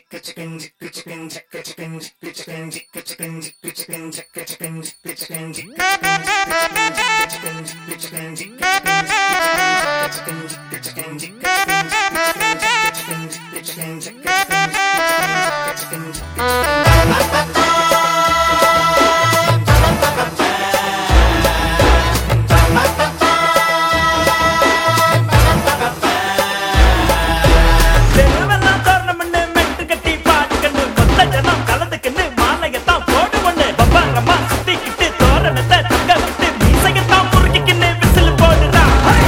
தெருவெல்லாம் தோரணம்னு மெட்டு கட்டி பாட்டுக்கன்னு மொத்த ஜனம் கலந்துக்கின்னு மாலையத்தான் போடுவன்னு பப்பாரமா சுத்திக்கிட்டு தோரணத்தை தங்க விட்டு மீசையத்தான் முறுக்கிக்கின்னு விசில் போடுறா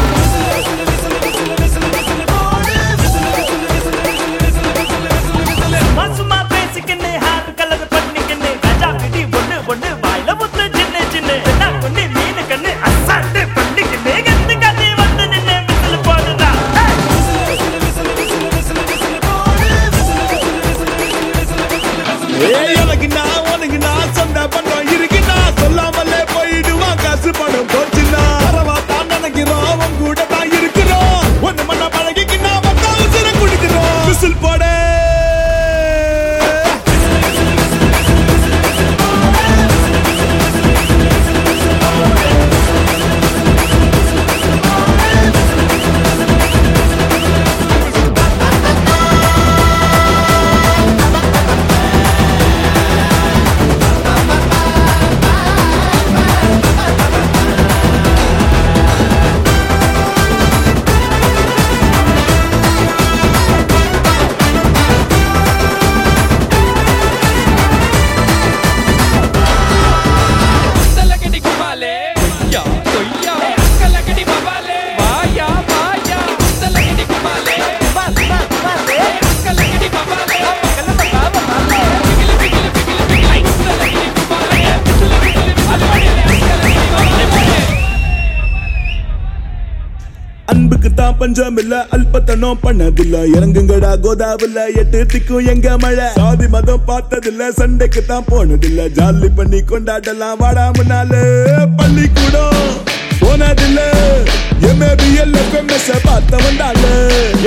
சும்மா சும்மா பேசிக்கின்னு ஹேர் கலர் பண்ணிக்கின்னு கஜா பிடி ஒண்ணு ஒண்ணு வாயில முத்து சின்ன சின்ன என்ன கொண்டு மீனு கண்ணு அசால்ட்டு பண்ணிக்கின்னு கத்து கத்தி வந்து நின்னு விசில் போடுறா ஏய், எனக்கு நான் உனக்கு நான் சண்டை பண்றோம் இருக்குன்னா சொல்லாமலே போயிடுவான் காசு பணம் போச்சுன்னா வரவா தான் நினைக்கிறோம் அவன் கூட தான் இருக்கிறோம் ஒண்ணு மண்ணா பழகிக்கின்னா வந்தா உசுர குடிக்கிறோம் விசில் போட Salakadi kumale, koya, koya. Salakadi babale, vaya, vaya. Salakadi kumale, salakadi babale. Pigili, pigili, pigili, pigili. Salakadi kumale, pigili, pigili, pigili. Salakadi babale. அன்புக்கு தான் பஞ்சம் இல்ல அல்பத்தனம் பண்ணதில்ல இறங்குங்கடா கோதாவில்ல எட்டு திக்கும் எங்க மழை சாதி மதம் பார்த்ததில்ல சண்டைக்கு தான் போனதில்ல ஜாலி பண்ணி கொண்டாடலாம் வாடா முன்னால பள்ளிக்கூடம் போனதில்ல எம்ஏபிஎல் எஃப்எம்எஸ் பார்த்த வந்தால